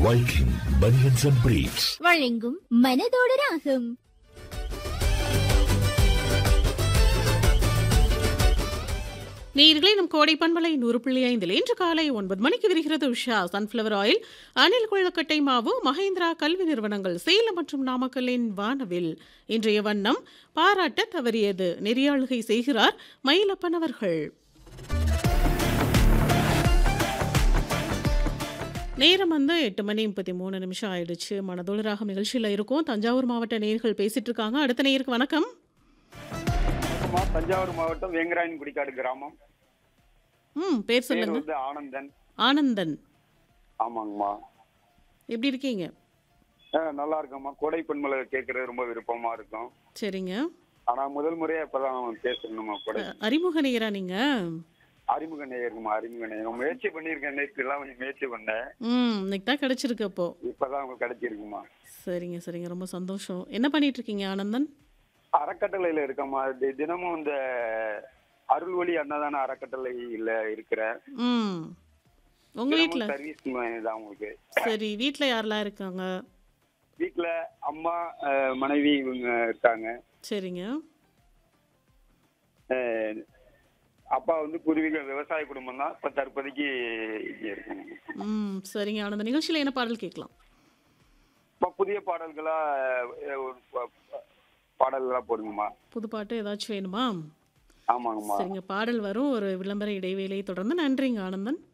Viking Bunions and Briefs. வழங்கும் மனதோடு ராகம் நேயர்களே நம் கோடை பண்பலை நூறு புள்ளி ஐந்தில் இன்று காலை ஒன்பது மணிக்கு விரிகிறது உஷா சன்ஃப்ளவர் ஆயில் அணில் கொழுக்கட்டை மாவு மகேந்திரா கல்வி நிறுவனங்கள் சேலம் மற்றும் நாமக்கல்லின் வானவில் இன்றைய வண்ணம் பாராட்ட தவறியது நெறியாளுகை செய்கிறார் மயிலப்பன் அவர்கள் நேரம் வந்து எட்டு மணி முப்பத்தி மூணு நிமிஷம் ஆயிடுச்சு மனதோடு ராகம் நிகழ்ச்சியில் இருக்கும் தஞ்சாவூர் மாவட்ட நேயர்கள் பேசிட்டு இருக்காங்க அடுத்த நேயருக்கு வணக்கம் ஆமா, தஞ்சாவூர் மாவட்டம் வேங்கராயன் குடிக்காடு கிராமம் ம் பேர் பேர் சொல்லுங்க வந்து ஆனந்தன் ஆனந்தன் ஆமாங்கம்மா எப்படி இருக்கீங்க ஆ, நல்லா இருக்கம்மா கோடை பெண்மலை கேட்கறது ரொம்ப விருப்பமா இருக்கும் சரிங்க ஆனா முதல் முறையா இப்பதான் பேசணுமா கோடை அ- அறிமுக நேயரா நீங்க அறிமுக நேயருக்குமா அறிமுக நேயர் முயற்சி பண்ணியிருக்கேன் நேற்று எல்லாம் கொஞ்சம் முயற்சி பண்ணேன் ம் இன்னைக்கு தான் கிடைச்சிருக்கு அப்போ இப்பதான் உங்களுக்கு கிடைச்சிருக்குமா சரிங்க சரிங்க ரொம்ப சந்தோஷம் என்ன பண்ணிட்டு இருக்கீங்க ஆனந்தன் அறக்கட்டளையில இருக்கம்மா தி- தினமும் இந்த அருள்வழி அன்னதான அறக்கட்டளையில இருக்கிறேன் ம் உங்க வீட்ல சர்வீஸ் தான் உங்களுக்கு சரி வீட்ல யாரெல்லாம் இருக்காங்க வீட்டுல அம்மா அஹ், மனைவி இவங்க இருக்காங்க சரிங்க அஹ், அப்பா வந்து பூர்வீக விவசாய குடும்பம் தான் இப்ப தற்போதைக்கு இங்க இருக்காங்க ம் சரிங்க ஆனந்தன் நிகழ்ச்சியில் என்ன பாடல் கேட்கலாம் இப்ப புதிய பாடல்களா அஹ், ஒரு ப- ப- பாடல்களா போடுங்கம்மா புது பாட்டு ஏதாச்சும் வேணுமா ஆமாங்கம்மா சரிங்க பாடல் வரும் ஒரு விளம்பர இடைவேளையை தொடர்ந்து நன்றிங்க ஆனந்தன்